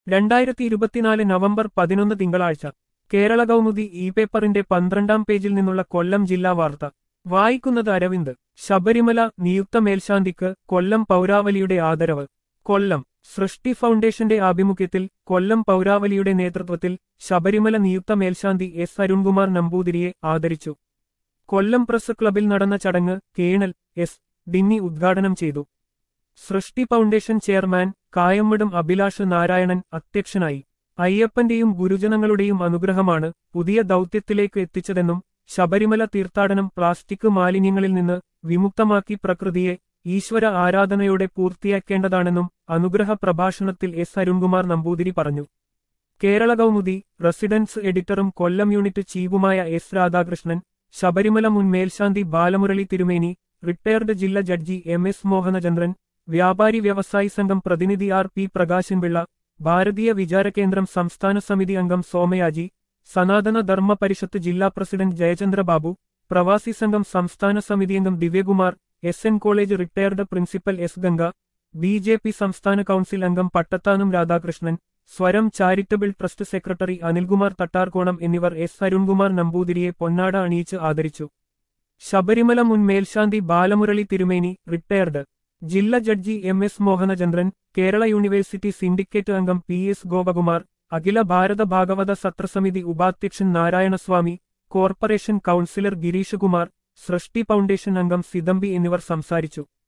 രണ്ടായിരത്തി ഇരുപത്തിനാല് നവംബർ പതിനൊന്ന് തിങ്കളാഴ്ച കേരള കൗമുദി ഇ പേപ്പറിന്റെ പന്ത്രണ്ടാം പേജിൽ നിന്നുള്ള കൊല്ലം ജില്ലാ വാർത്ത വായിക്കുന്നത് അരവിന്ദ് ശബരിമല നിയുക്ത മേൽശാന്തിക്ക് കൊല്ലം പൗരാവലിയുടെ ആദരവ് കൊല്ലം സൃഷ്ടി ഫൗണ്ടേഷന്റെ ആഭിമുഖ്യത്തിൽ കൊല്ലം പൗരാവലിയുടെ നേതൃത്വത്തിൽ ശബരിമല നിയുക്ത മേൽശാന്തി എസ് അരുൺകുമാർ നമ്പൂതിരിയെ ആദരിച്ചു കൊല്ലം പ്രസ് ക്ലബിൽ നടന്ന ചടങ്ങ് കേണൽ എസ് ഡിന്നി ഉദ്ഘാടനം ചെയ്തു സൃഷ്ടി ഫൗണ്ടേഷൻ ചെയർമാൻ കായമ്മടും അഭിലാഷ് നാരായണൻ അധ്യക്ഷനായി അയ്യപ്പന്റെയും ഗുരുജനങ്ങളുടെയും അനുഗ്രഹമാണ് പുതിയ ദൗത്യത്തിലേക്ക് എത്തിച്ചതെന്നും ശബരിമല തീർത്ഥാടനം പ്ലാസ്റ്റിക് മാലിന്യങ്ങളിൽ നിന്ന് വിമുക്തമാക്കി പ്രകൃതിയെ ഈശ്വര ആരാധനയോടെ പൂർത്തിയാക്കേണ്ടതാണെന്നും അനുഗ്രഹ പ്രഭാഷണത്തിൽ എസ് അരുൺകുമാർ നമ്പൂതിരി പറഞ്ഞു കേരള കൗമുദി റെസിഡൻസ് എഡിറ്ററും കൊല്ലം യൂണിറ്റ് ചീഫുമായ എസ് രാധാകൃഷ്ണൻ ശബരിമല മുൻ മേൽശാന്തി ബാലമുരളി തിരുമേനി റിട്ടയർഡ് ജില്ലാ ജഡ്ജി എം എസ് മോഹനചന്ദ്രൻ വ്യാപാരി വ്യവസായി സംഘം പ്രതിനിധി ആർ പി പ്രകാശൻപിള്ള ഭാരതീയ വിചാരകേന്ദ്രം സംസ്ഥാന സമിതി അംഗം സോമയാജി സനാതന ധർമ്മ പരിഷത്ത് ജില്ലാ പ്രസിഡന്റ് ജയചന്ദ്ര ബാബു പ്രവാസി സംഘം സംസ്ഥാന സമിതി അംഗം Divyakumar S N college retired principal S Ganga B J P സംസ്ഥാന കൌൺസിൽ അംഗം Pattathanam Radhakrishnan Swaram charitable trust secretary Anilkumar Thattarkonam എന്നിവർ എസ് അരുൺകുമാർ നമ്പൂതിരിയെ പൊന്നാട അണിയിച്ച് ആദരിച്ചു ശബരിമല മുൻ മേൽശാന്തി ബാലമുരളി തിരുമേനി റിട്ടയർഡ് ജില്ലാ judge M S Mohanachandran Kerala university syndicate അംഗം പി എസ് ഗോപകുമാർ അഖില ഭാരത ഭാഗവത സത്രസമിതി ഉപാധ്യക്ഷൻ Narayanaswamy corporation councillor Girish Kumar Srishti foundation അംഗം സിദംബി എന്നിവർ സംസാരിച്ചു